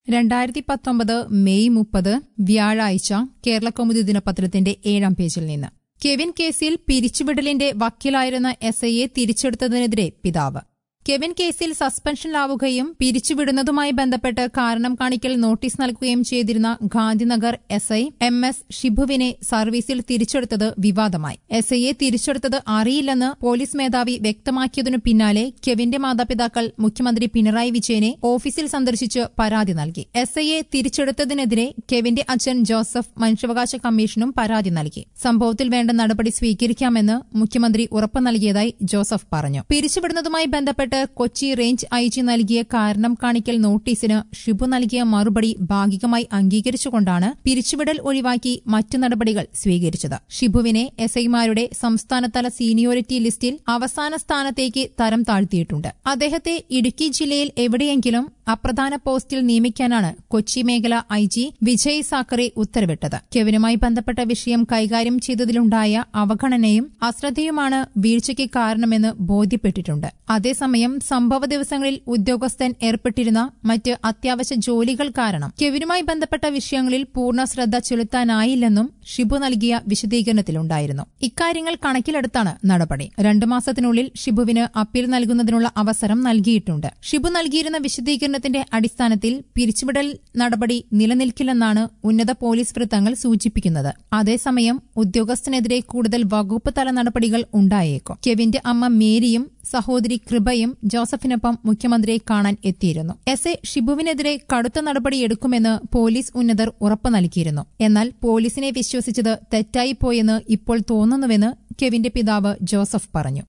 രണ്ടായിരത്തി പത്തൊമ്പത് മെയ് മുപ്പത് വ്യാഴാഴ്ച കേരളകൗമുദി ദിനപത്രത്തിന്റെ ഏഴാം പേജിൽ നിന്ന് കെവിൻ കേസിൽ പിരിച്ചുവിടലിന്റെ വക്കീലായിരുന്ന എസ് ഐയെ തിരിച്ചെടുത്തതിനെതിരെ പിതാവ് കെവിൻ കേസിൽ സസ്പെൻഷനിലാവുകയും പിരിച്ചുവിടുന്നതുമായി ബന്ധപ്പെട്ട് കാരണം കാണിക്കൽ നോട്ടീസ് നൽകുകയും ചെയ്തിരുന്ന Gandhinagar S I M S ഷിബുവിനെ സർവീസിൽ തിരിച്ചെടുത്തത് വിവാദമായി എസ് ഐയെ തിരിച്ചെടുത്തത് അറിയില്ലെന്ന് പോലീസ് മേധാവി വ്യക്തമാക്കിയതിനു പിന്നാലെ കെവിന്റെ മാതാപിതാക്കൾ മുഖ്യമന്ത്രി പിണറായി വിജയനെ ഓഫീസിൽ സന്ദർശിച്ച് പരാതി നൽകി എസ് ഐയെ തിരിച്ചെടുത്തതിനെതിരെ കെവിന്റെ അച്ഛൻ ജോസഫ് മനുഷ്യാവകാശ കമ്മീഷനും പരാതി നൽകി സംഭവത്തിൽ വേണ്ട നടപടി സ്വീകരിക്കാമെന്ന് മുഖ്യമന്ത്രി ഉറപ്പ് നൽകിയതായി ജോസഫ് പറഞ്ഞു പിരിച്ചുവിടുന്നതുമായി ബന്ധപ്പെട്ട് കൊച്ചി റേഞ്ച് ഐ ജി നൽകിയ കാരണം കാണിക്കൽ നോട്ടീസിന് ഷിബു നൽകിയ മറുപടി ഭാഗികമായി അംഗീകരിച്ചുകൊണ്ടാണ് പിരിച്ചുവിടൽ ഒഴിവാക്കി മറ്റു നടപടികൾ സ്വീകരിച്ചത് ഷിബുവിനെ എസ് ഐമാരുടെ സംസ്ഥാനതല സീനിയോറിറ്റി ലിസ്റ്റിൽ അവസാന സ്ഥാനത്തേക്ക് തരം താഴ്ത്തിയിട്ടുണ്ട് അദ്ദേഹത്തെ ഇടുക്കി ജില്ലയിൽ എവിടെയെങ്കിലും അപ്രധാന പോസ്റ്റിൽ നിയമിക്കാനാണ് കൊച്ചി മേഖല ഐ ജി വിജയ് സാക്കറെ ഉത്തരവിട്ടത് കെവിനുമായി ബന്ധപ്പെട്ട വിഷയം കൈകാര്യം ചെയ്തതിലുണ്ടായ അവഗണനയും അശ്രദ്ധയുമാണ് വീഴ്ചയ്ക്ക് കാരണമെന്ന് ബോധ്യപ്പെട്ടിട്ടുണ്ട് അതേസമയം സംഭവ ദിവസങ്ങളിൽ ഉദ്യോഗസ്ഥൻ ഏർപ്പെട്ടിരുന്ന മറ്റ് അത്യാവശ്യ ജോലികൾ കാരണം കെവിനുമായി ബന്ധപ്പെട്ട വിഷയങ്ങളിൽ പൂർണ്ണ ശ്രദ്ധ ചെലുത്താനായില്ലെന്നും ഷിബു നൽകിയ വിശദീകരണത്തിലുണ്ടായിരുന്നു ഇക്കാര്യങ്ങൾ കണക്കിലെടുത്താണ് നടപടി രണ്ടു മാസത്തിനുള്ളിൽ ഷിബുവിന് അപ്പീൽ നൽകുന്നതിനുള്ള അവസരം നൽകിയിട്ടുണ്ട് ഷിബു നൽകിയിരുന്ന വിശദീകരണത്തിന്റെ അടിസ്ഥാനത്തിൽ പിരിച്ചുവിടൽ നടപടി നിലനിൽക്കില്ലെന്നാണ് ഉന്നത പോലീസ് വൃത്തങ്ങൾ സൂചിപ്പിക്കുന്നത് അതേസമയം ഉദ്യോഗസ്ഥനെതിരെ കൂടുതൽ വകുപ്പ് തല നടപടികൾ ഉണ്ടായേക്കും കെവിന്റെ അമ്മ മേരിയും സഹോദരി കൃപയും ജോസഫിനൊപ്പം മുഖ്യമന്ത്രിയെ കാണാൻ എത്തിയിരുന്നു എസ് എ ഷിബുവിനെതിരെ കടുത്ത നടപടിയെടുക്കുമെന്ന് പോലീസ് ഉന്നതർ ഉറപ്പു നൽകിയിരുന്നു എന്നാൽ പോലീസിനെ വിശ്വസിച്ചത് തെറ്റായിപ്പോയെന്ന് ഇപ്പോൾ തോന്നുന്നുവെന്ന് കെവിന്റെ പിതാവ് ജോസഫ് പറഞ്ഞു